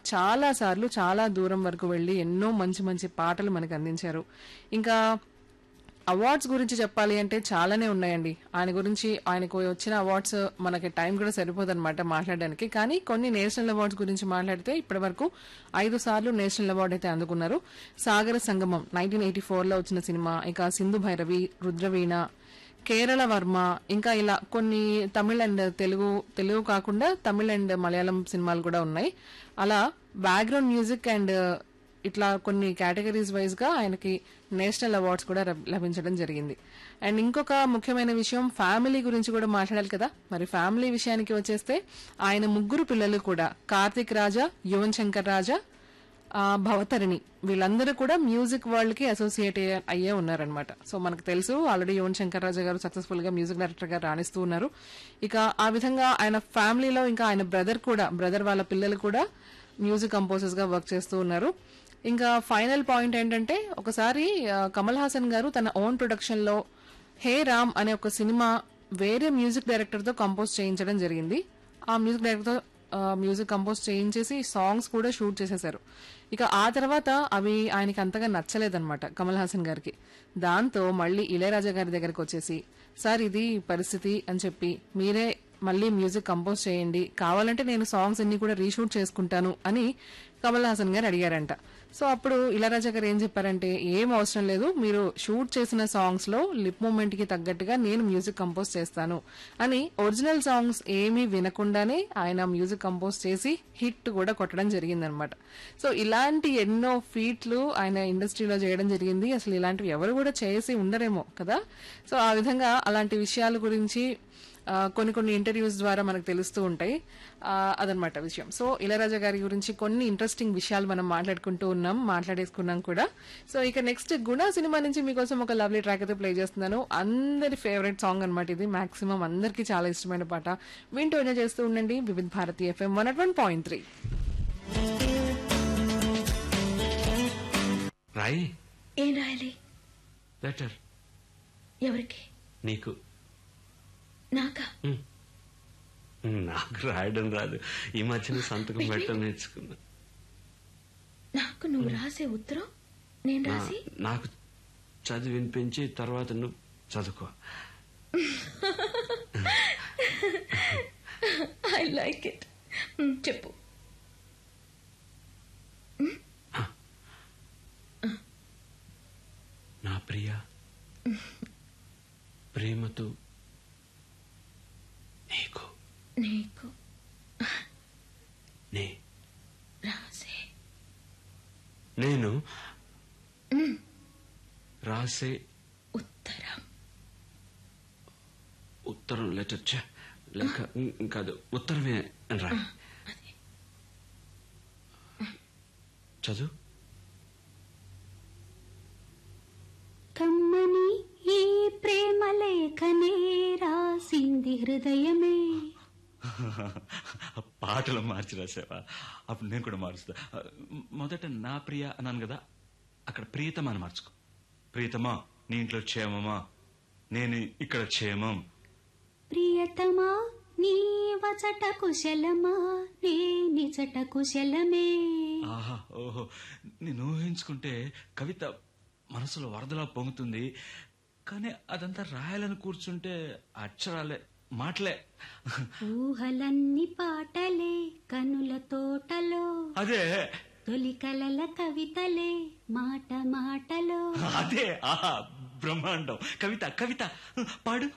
చాలా సార్లు చాలా దూరం వరకు వెళ్ళి ఎన్నో మంచి మంచి పాటలు మనకు అందించారు ఇంకా అవార్డ్స్ గురించి చెప్పాలి అంటే చాలానే ఉన్నాయండి ఆయన గురించి ఆయనకు వచ్చిన అవార్డ్స్ మనకి టైం కూడా సరిపోదన్నమాట మాట్లాడడానికి కానీ కొన్ని నేషనల్ అవార్డ్స్ గురించి మాట్లాడితే ఇప్పటి వరకు ఐదు సార్లు నేషనల్ అవార్డు అయితే అందుకున్నారు సాగర సంగమం నైన్టీన్ ఎయిటీ లో వచ్చిన సినిమా ఇక సింధు భైరవి రుద్రవీణ కేరళ వర్మ ఇంకా ఇలా కొన్ని తమిళ్ అండ్ తెలుగు తెలుగు కాకుండా తమిళ్ అండ్ మలయాళం సినిమాలు కూడా ఉన్నాయి అలా బ్యాక్గ్రౌండ్ మ్యూజిక్ అండ్ ఇట్లా కొన్ని కేటగిరీస్ వైజ్ గా ఆయనకి నేషనల్ అవార్డ్స్ కూడా రబ్- లభించడం జరిగింది అండ్ ఇంకొక ముఖ్యమైన విషయం ఫ్యామిలీ గురించి కూడా మాట్లాడాలి కదా మరి ఫ్యామిలీ విషయానికి వచ్చేస్తే ఆయన ముగ్గురు పిల్లలు కూడా కార్తిక్ రాజా యువన్ శంకర్ రాజా ఆ, భవతరిణి వీళ్ళందరూ కూడా మ్యూజిక్ వరల్డ్ కి అసోసియేట్ అయ్యే- అయ్యే ఉన్నారనమాట సో మనకు తెలుసు ఆల్రెడీ యువన్ శంకర్ రాజా గారు సక్సెస్ఫుల్ గా మ్యూజిక్ డైరెక్టర్ గా రాణిస్తూ ఉన్నారు ఇక ఆ విధంగా ఆయన ఫ్యామిలీలో ఇంకా ఆయన బ్రదర్ కూడా బ్రదర్ వాళ్ళ పిల్లలు కూడా మ్యూజిక్ కంపోజర్స్ గా వర్క్ చేస్తూ ఉన్నారు ఇంకా ఫైనల్ పాయింట్ ఏంటంటే ఒకసారి ఆ, కమల్ హాసన్ గారు తన ఓన్ ప్రొడక్షన్ లో హే రామ్ అనే ఒక సినిమా వేరే మ్యూజిక్ డైరెక్టర్ తో కంపోజ్ చేయించడం జరిగింది ఆ మ్యూజిక్ డైరెక్టర్ తో ఆ, మ్యూజిక్ కంపోజ్ చేయించేసి సాంగ్స్ కూడా షూట్ చేసేశారు ఇక ఆ తర్వాత అవి ఆయనకి అంతగా నచ్చలేదన్నమాట కమల్ హాసన్ గారికి దాంతో మళ్ళీ ఇళయరాజా గారి దగ్గరికి వచ్చేసి సార్ ఇది పరిస్థితి అని చెప్పి మీరే మళ్ళీ మ్యూజిక్ కంపోజ్ చేయండి కావాలంటే నేను సాంగ్స్ అన్ని కూడా రీషూట్ చేసుకుంటాను అని కమల్ హాసన్ గారు అడిగారంట సో అప్పుడు ఇళరాజా గారు ఏం చెప్పారంటే ఏం అవసరం లేదు మీరు షూట్ చేసిన సాంగ్స్ లో లిప్ మూమెంట్ కి తగ్గట్టుగా నేను మ్యూజిక్ కంపోజ్ చేస్తాను అని ఒరిజినల్ సాంగ్స్ ఏమీ వినకుండానే ఆయన మ్యూజిక్ కంపోజ్ చేసి హిట్ కూడా కొట్టడం జరిగిందనమాట సో ఇలాంటి ఎన్నో ఫీట్లు ఆయన ఇండస్ట్రీలో చేయడం జరిగింది అసలు ఇలాంటివి ఎవరు కూడా చేసి ఉండరేమో కదా సో ఆ విధంగా అలాంటి విషయాల గురించి ఆ, కొన్ని కొన్ని ఇంటర్వ్యూస్ ద్వారా మనకు తెలుస్తూ ఉంటాయి ఆ, అదనమాట విషయం సో ఇళరాజా గారి గురించి కొన్ని ఇంట్రెస్టింగ్ విషయాలు మనం మాట్లాడుకుంటూ ఉన్నాం మాట్లాడేసుకున్నాం కూడా సో ఇక నెక్స్ట్ గుణ సినిమా నుంచి మీకోసం ఒక లవ్లీ ట్రాక్ అయితే ప్లే చేస్తున్నాను అందరి ఫేవరెట్ సాంగ్ అనమాట ఇది మాక్సిమం అందరికీ చాలా ఇష్టమైన పాట వింటూ ఎంజాయ్ చేస్తూ ఉండండి Vividh Bharati FM one at one point three రాయి ఏం రాయాలి లెటర్ ఎవరికి నీకు నాకా ఉమ్. నాకు రాయడం రాదు ఈ మధ్యన సంతకం పెట్టడం నేర్చుకున్నా నాకు నువ్వు రాసే ఉత్తరం నేను నా- రాసి నాకు చదివి వినిపించి తర్వాత నువ్వు చదువుకో ఐ లైక్ ఇట్ చెప్పు నా ప్రియ ప్రేమతో నీకు నీకు నే రాసే నేను రాసే ఉత్తరం ఉత్తరం లెటర్ ఛ, లేక ఉమ్, కాదు ఉత్తరమే అని రాయి అది చదువు కమ్మని ఈ ప్రేమ లేఖనే రాసింది హృదయమే పాటలు మార్చి రాసావా అప్పుడు నేను కూడా మారుస్తా మొదట నా ప్రియ అన్నాను కదా అక్కడ ప్రియతమా అని మార్చుకో ప్రియతమా నీ ఇంట్లో క్షేమమా నేను ఇక్కడ క్షేమం ప్రియతమా నీ వచట కుశలమా నే నిజట కుశలమే ఆహా ఓహో నేను ఊహించుకుంటే కవిత మనసులో వరదలా పొంగుతుంది కానీ అదంతా రాయాలని కూర్చుంటే అక్షరాలే మాటలే ఊహలన్ని పాటలే కనుల తోటలో అదే తొలి కలల కవితలే మాట మాటలో అదే ఆహా బ్రహ్మాండం కవిత కవిత పాడు